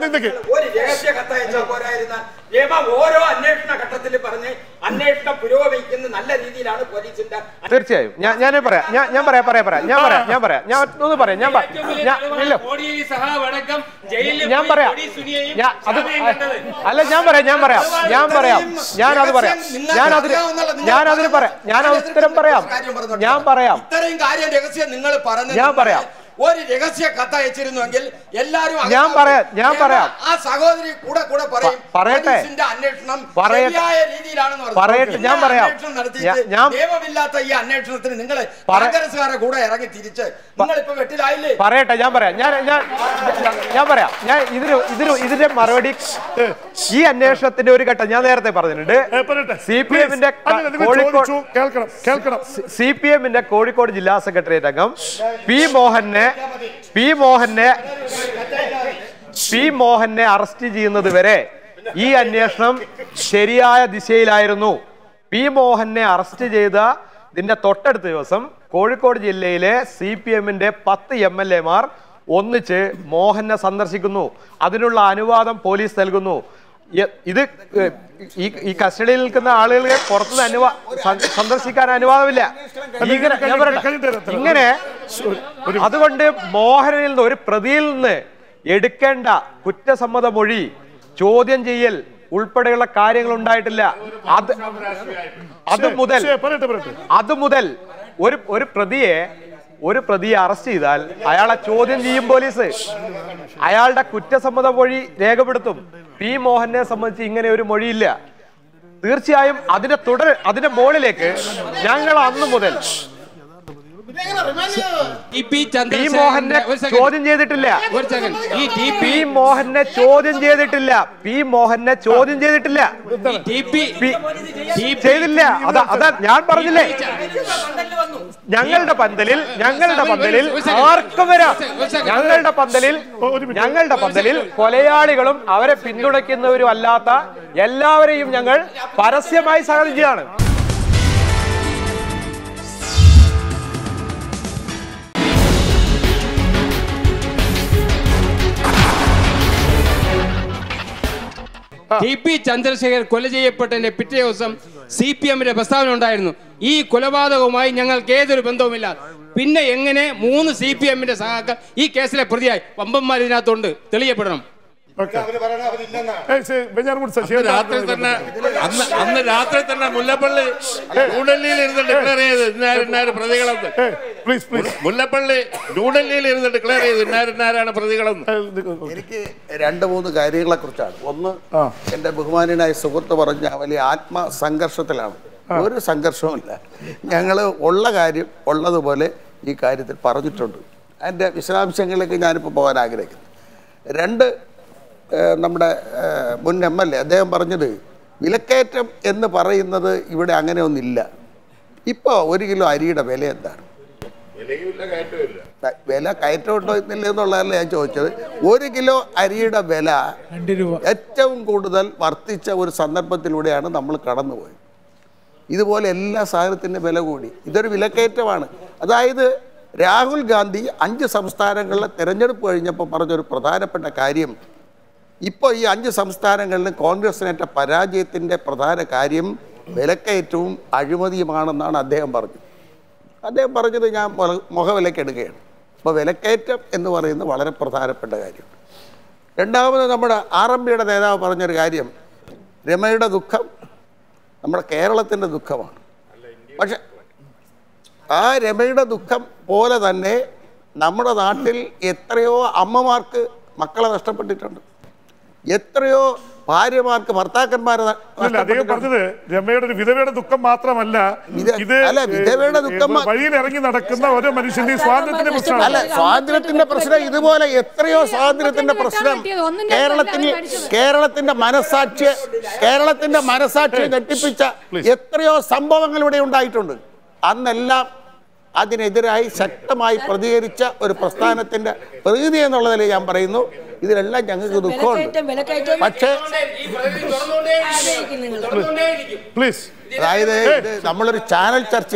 നിക്ക്. ഒരു രഹസ്യ കത്തയച്ചാൽ പോരായിരുന്ന നിയമം ഓരോ അന്വേഷണ ഘട്ടത്തിൽ പറഞ്ഞ് അന്വേഷണം പുരോഗമിക്കുന്ന നല്ല രീതിയിലാണ് പോലീസിന്റെ തീർച്ചയായും ഞാൻ ഞാൻ പറയാം ഞാൻ ഞാൻ പറയാം പറയാം പറയാം ഞാൻ പറയാം ഞാൻ പറയാം ഞാൻ ഒന്ന് പറയാം ഞാൻ പ- ഞാൻ ഇല്ല കോടിയേരി സഹാവ് അടക്കം ജയിലിൽ ഞാൻ പോയി പറയാം കൊടി സുനിയെയും ഞാൻ അത് ശാന്തയും കണ്ടത്. അല്ല ഞാൻ പറയാം ഞാൻ പറയാം ഞാൻ പറയാം ഞാൻ അത് പറയാം ഞാൻ അതിന് ഞാൻ അതിന് പറയാം ഞാൻ ആ ഉത്തരം പറയാം ഞാൻ പറയാം ഇത്രയും കാര്യം രഹസ്യം നിങ്ങൾ പറഞ്ഞു ഞാൻ പറയാം. ഒരു രഹസ്യ കത്ത് അയച്ചിരുന്നുവെങ്കിൽ എല്ലാരും ഞാൻ അകത്താവും. പറയാം, ഞാൻ നിയമ- പറയാം. ആ സഹോദരി കൂടെ കൂടെ പറയും പ- പറയട്ടെ. പോലീസിന്റെ അന്വേഷണം പറയട്ടെ. ശരിയായ രീതിയിലാണെന്ന് പറഞ്ഞു. പറയട്ടെ, ഞാൻ പിന്നെ പറയാം. അന്വേഷണം നടത്തിയിട്ട് ഞാൻ- ഞാൻ- നിയമമില്ലാത്ത ഈ അന്വേഷണത്തിന് നിങ്ങൾ പറ- കോൺഗ്രസ്സുകാരെ കൂടെ ഇറങ്ങി തിരിച്ച് നിങ്ങൾ ഇപ്പൊ വെട്ടിലായില്ലേ പറയട്ടെ ഞാൻ പറയാം ഞാൻ ഞാൻ ഞാൻ- ഞാൻ പറയാം ഞാൻ ഇതിന് ഇതിന് ഇതിന്റെ മറുപടി ഈ അന്വേഷണത്തിന്റെ ഒരു ഘട്ടം ഞാൻ നേരത്തെ പറഞ്ഞിട്ടുണ്ട് ഏ, പറയട്ടെ. സി പി എമ്മിന്റെ Please. അല്ല, നിങ്ങൾ കോഴിക്കോട് ചോദിച്ചു. കേൾക്കണം കേൾക്കണം സി പി എമ്മിന്റെ കോഴിക്കോട് ജില്ലാ സെക്രട്ടേറിയറ്റ് അംഗം പി മോഹനെ പി മോഹനെ പി മോഹനെ അറസ്റ്റ് ചെയ്യുന്നത് വരെ ഈ അന്വേഷണം ശരിയായ ദിശയിലായിരുന്നു പി മോഹനെ അറസ്റ്റ് ചെയ്ത ഇതിന്റെ തൊട്ടടുത്ത ദിവസം കോഴിക്കോട് ജില്ലയിലെ സി പി എമ്മിന്റെ പത്ത് എം എൽ എമാർ ഒന്നിച്ച് മോഹനെ സന്ദർശിക്കുന്നു അതിനുള്ള അനുവാദം പോലീസ് നൽകുന്നു യ- ഇത് ഏ, ഈ ഈ കസ്റ്റഡിയിൽ നിൽക്കുന്ന ആളുകളെ പുറത്തുനിന്ന് അനുവാ സ- സന്ദർശിക്കാൻ അനുവാദമില്ല ഇങ്ങനെ ഞാൻ പറയട്ടെ ഇങ്ങനെ അതുകൊണ്ട് മോഹനിൽ നിന്ന് ഒരു പ്രതിയിൽ നിന്ന് എടുക്കേണ്ട കുറ്റസമ്മത മൊഴി ചോദ്യം ചെയ്യൽ ഉൾപ്പെടെയുള്ള കാര്യങ്ങൾ ഉണ്ടായിട്ടില്ല അത് അത് മുതൽ ശരി, പറയട്ടെ പറയട്ടെ അത് മുതൽ ഒരു ഒരു പ്രതിയെ ഒരു പ്രതിയെ അറസ്റ്റ് ചെയ്താൽ അയാളെ ചോദ്യം ചെയ്യും പോലീസ് അയാളുടെ കുറ്റസമ്മത മൊഴി രേഖപ്പെടുത്തും പി മോഹനെ സംബന്ധിച്ച് ഇങ്ങനെ ഒരു മൊഴിയില്ല തീർച്ചയായും അതിന്റെ തുടർ അതിന്റെ മുകളിലേക്ക് ഞങ്ങൾ അന്നു മുതൽ ടി പി പി മോഹനെ ചന്ദ്രശേഖരന്റെ ഒരു second. ചോദ്യം ചെയ്തിട്ടില്ല ഒരു സെക്കൻഡ് ഈ ടി പി പി മോഹനെ ചോദ്യം ചെയ്തിട്ടില്ല പി മോഹനെ ചോദ്യം ചെയ്തിട്ടില്ല T P P- T P ചെയ്തില്ല അതാ അതാ ഞാൻ പറഞ്ഞില്ലേ ഞങ്ങളുടെ പന്തലിൽ ഞങ്ങളുടെ പന്തലിൽ ആർക്കും വരാം ഞങ്ങളുടെ പന്തലിൽ ഞങ്ങളുടെ പന്തലിൽ കൊലയാളികളും അവരെ പിന്തുണയ്ക്കുന്നവരും അല്ലാത്ത എല്ലാവരെയും ഞങ്ങൾ പരസ്യമായി സഹകരിച്ചതാണ് ടി പി ചന്ദ്രശേഖർ കൊല ചെയ്യപ്പെട്ടതിന്റെ പിറ്റേ ദിവസം സി പി എമ്മിന്റെ പ്രസ്താവന ഉണ്ടായിരുന്നു ഈ കൊലപാതകവുമായി ഞങ്ങൾക്ക് ഏതൊരു ബന്ധവുമില്ല പിന്നെ എങ്ങനെ മൂന്ന് സി പി എമ്മിന്റെ സഹാക്കൾ ഈ കേസിലെ പ്രതിയായി വമ്പന്മാർ ഇതിനകത്തുണ്ട് തെളിയപ്പെടണം ഓക്കെ ബെഞ്ചാർമുഡ് അന്ന് രാത്രി തന്നെ അന്ന് അന്ന് രാത്രി തന്നെ മുല്ലപ്പള്ളി ന്യൂഡൽഹിയിൽ ഇരുന്ന് ഡിക്ലെയർ ചെയ്ത് ഇന്നാര് ഇന്നാര് പ്രതികളെന്ന് പ്ലീസ് പ്ലീസ് മുല്ലപ്പള്ളി ന്യൂഡൽഹിയിൽ ഇരുന്ന് ഡിക്ലെയർ ചെയ്ത് ഇന്നാര് ഇന്നാരാണ് പ്രതികളെന്ന് എനിക്ക് രണ്ട് മൂന്ന് കാര്യങ്ങളെ കുറിച്ചാണ് ഒന്ന് എൻ്റെ ബഹുമാനായ സുഹൃത്ത് പറഞ്ഞ വലിയ ആത്മസംഘർഷത്തിലാണ് ഒരു സംഘർഷവുമില്ല ഞങ്ങൾ ഉള്ള കാര്യം ഉള്ളതുപോലെ ഈ കാര്യത്തിൽ പറഞ്ഞിട്ടുണ്ട് അതിൻ്റെ വിശദാംശങ്ങളിലേക്ക് ഞാനിപ്പോൾ പോകാൻ ആഗ്രഹിക്കുന്നു രണ്ട് ഏഹ്, നമ്മുടെ ഏഹ്, മുൻ എം എൽ എ അദ്ദേഹം പറഞ്ഞത് വിലക്കയറ്റം എന്ന് പറയുന്നത് ഇവിടെ അങ്ങനെ ഒന്നില്ല ഇപ്പോൾ ഒരു കിലോ അരിയുടെ വില എന്താണ് ക- വില കയറ്റമുണ്ടോ ഇന്നില്ല എന്നുള്ളതല്ല ഞാൻ ചോദിച്ചത് ഒരു കിലോ അരിയുടെ വില ഏറ്റവും കൂടുതൽ വർദ്ധിച്ച ഒരു സന്ദർഭത്തിലൂടെയാണ് നമ്മൾ കടന്നുപോയത് ഇതുപോലെ എല്ലാ സാധനത്തിൻ്റെ വില കൂടി ഇതൊരു വിലക്കയറ്റമാണ് അതായത് രാഹുൽ ഗാന്ധി അഞ്ച് സംസ്ഥാനങ്ങളിലെ തിരഞ്ഞെടുപ്പ് കഴിഞ്ഞപ്പോൾ പറഞ്ഞൊരു പ്രധാനപ്പെട്ട കാര്യം ഇപ്പോൾ ഈ അഞ്ച് സംസ്ഥാനങ്ങളിലും കോൺഗ്രസിനേറ്റ പരാജയത്തിൻ്റെ പ്രധാന കാര്യം വിലക്കയറ്റവും അഴിമതിയുമാണെന്നാണ് അദ്ദേഹം പറഞ്ഞത് അദ്ദേഹം പറഞ്ഞത് ഞാൻ മുഖ- മുഖവിലക്കെടുക്കുകയാണ് അപ്പോൾ വിലക്കയറ്റം എന്ന് പറയുന്നത് വളരെ പ്രധാനപ്പെട്ട കാര്യം രണ്ടാമത് നമ്മുടെ ആർ എം പിയുടെ നേതാവ് പറഞ്ഞൊരു കാര്യം രമയുടെ ദുഃഖം നമ്മുടെ കേരളത്തിൻ്റെ ദുഃഖമാണ് പക്ഷെ ആ രമയുടെ ദുഃഖം പോലെ തന്നെ നമ്മുടെ നാട്ടിൽ എത്രയോ അമ്മമാർക്ക് മക്കളെ നഷ്ടപ്പെട്ടിട്ടുണ്ട് എത്രയോ ഭാര്യമാർക്ക് ഭർത്താക്കന്മാരെ ന- അല്ല അദ്ദേഹം നഷ്ടപ്പെട്ടിട്ടുണ്ട് പറഞ്ഞത് രമയുടെ ഒരു വിധവയുടെ ദുഃഖം മാത്രമല്ല വിധ- ഇത് അല്ല, വിധവയുടെ ദുഃഖം മാ- വഴിയിൽ ഇറങ്ങി നടക്കുന്ന ഓരോ മനുഷ്യന്റെയും സ്വാതന്ത്ര്യത്തിന്റെ അല്ല പ്രശ്നമാണ് സ്വാതന്ത്ര്യത്തിന്റെ പ്രശ്നം ഇതുപോലെ എത്രയോ സ്വാതന്ത്ര്യത്തിന്റെ പ്രശ്നം കേരളത്തിന് കേരളത്തിന്റെ മനസാക്ഷിയെ കേരളത്തിന്റെ മനസാക്ഷിയെ ഞെട്ടിപ്പിച്ച എത്രയോ സംഭവങ്ങൾ ഇവിടെ ഉണ്ടായിട്ടുണ്ട് അന്നെല്ലാം അതിനെതിരായി ശക്തമായി പ്രതികരിച്ച ഒരു പ്രസ്ഥാനത്തിന്റെ പ്രകൃതി എന്നുള്ള നിലയിൽ ഞാൻ പറയുന്നു ഇതിലെല്ലാം ഞങ്ങൾക്ക് ദുഃഖമുണ്ട് വിലക്കയറ്റം വിലക്കയറ്റം പക്ഷേ ഈ പ്രതി തുറന്നുകൊണ്ടേയിരിക്കും. ആഗ്രഹിക്കും നിങ്ങൾ തുറന്നുകൊണ്ടേയിരിക്കും പ്ലീസ് അതായത് ഇത് നമ്മളൊരു ചാനൽ ചർച്ചയാണ്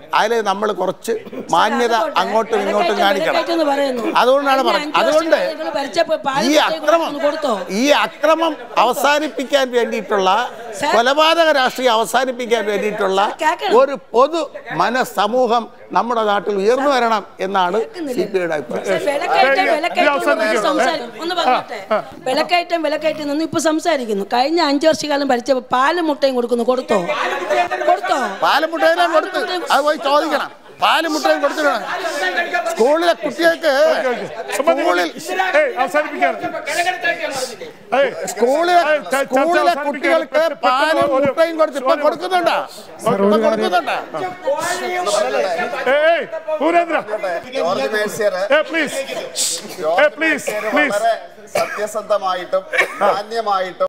അതിൽ നമ്മൾ കുറച്ച് മാന്യത അങ്ങോട്ടും ഇങ്ങോട്ടും കാണിക്കണം എന്ന് പറയുന്നു അതുകൊണ്ടാണ് പറഞ്ഞത് അതുകൊണ്ട് ഈ അക്രമം കൊടുത്തോ ഈ അക്രമം അവസാനിപ്പിക്കാൻ വേണ്ടിയിട്ടുള്ള സാർ- കൊലപാതക രാഷ്ട്രീയം അവസാനിപ്പിക്കാൻ വേണ്ടിയിട്ടുള്ള കേൾക്കണം. ഒരു പൊതു മനസമൂഹം നമ്മുടെ നാട്ടിൽ ഉയർന്നു വരണം എന്നാണ് സി പി ഐയുടെ അഭിപ്രായം വിലക്കയറ്റം ഏയ്, വിലക്കയറ്റം ഇത് അവസാനിപ്പിക്കണം. സംസാരിക്കും ഒന്ന് പറഞ്ഞോട്ടെ വിലക്കയറ്റം വിലക്കയറ്റം എന്നൊന്നും ഇപ്പൊ സംസാരിക്കുന്നു കഴിഞ്ഞ അഞ്ചു വർഷക്കാലം ഭരിച്ചപ്പോ പാലും മുട്ടയും കൊടുക്കുന്നു കൊടുത്തോ കൊടുത്തോ പാലും മുട്ടയിലും കൊടുത്ത് അത് പോയി ചോദിക്കണം പാലും മുട്ടയും കൊടുത്തിട്ടുണ്ട് സ്കൂളിലെ കുട്ടികൾക്ക് സ്കൂളിൽ ഏയ് അവസാനിപ്പിക്കാൻ ഏയ് സ്കൂളിലെ ഏയ്, ച- ചർച്ച സ്കൂളിലെ അവസാനിപ്പിക്കാൻ കുട്ടികൾക്ക് പെട്ടെന്ന് പാലും ഒരു- മുട്ടയും കൊടുത്ത് ഇപ്പൊ കൊടുക്കുന്നുണ്ടോ ഇപ്പൊ കൊടുക്കുന്നുണ്ടോ ഏയ് ഏയ് പൂരേന്ദ്ര ജോർജ് മേഴ്സിയർ ഏയ് പ്ലീസ് ഏയ് പ്ലീസ് പ്ലീസ് വളരെ സത്യസന്ധമായിട്ടും മാന്യമായിട്ടും